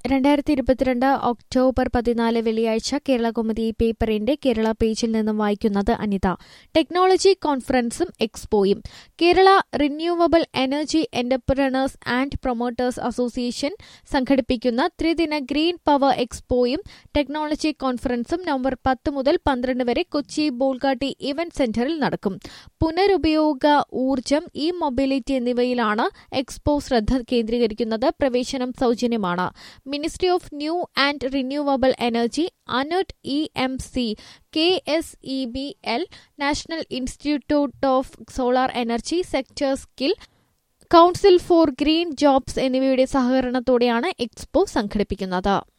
രണ്ടായിരത്തി ഇരുപത്തിരണ്ട് ഒക്ടോബർ പതിനാല് വെള്ളിയാഴ്ച കേരള കൗമുദി പേപ്പറിന്റെ കേരള പേജിൽ നിന്നും വായിക്കുന്നത് അനിത ടെക്നോളജി കോൺഫറൻസും എക്സ്പോയും Kerala renewable energy entrepreneurs and promoters association സംഘടിപ്പിക്കുന്ന ത്രിദിന ഗ്രീൻ പവർ എക്സ്പോയും ടെക്നോളജി കോൺഫറൻസും നവംബർ പത്ത് മുതൽ പന്ത്രണ്ട് വരെ കൊച്ചി ബോൾഗാട്ടി ഇവന്റ് സെന്ററിൽ നടക്കും പുനരുപയോഗ ഊർജം ഇ മൊബിലിറ്റി എന്നിവയിലാണ് എക്സ്പോ ശ്രദ്ധ കേന്ദ്രീകരിക്കുന്നത് പ്രവേശനം സൗജന്യമാണ് ministry of new and renewable energy ANERT E M C K S E B L national institute of solar energy sector skill council for green jobs എന്നിവയുടെ സഹകരണത്തോടെയാണ് എക്സ്പോ സംഘടിപ്പിക്കുന്നത്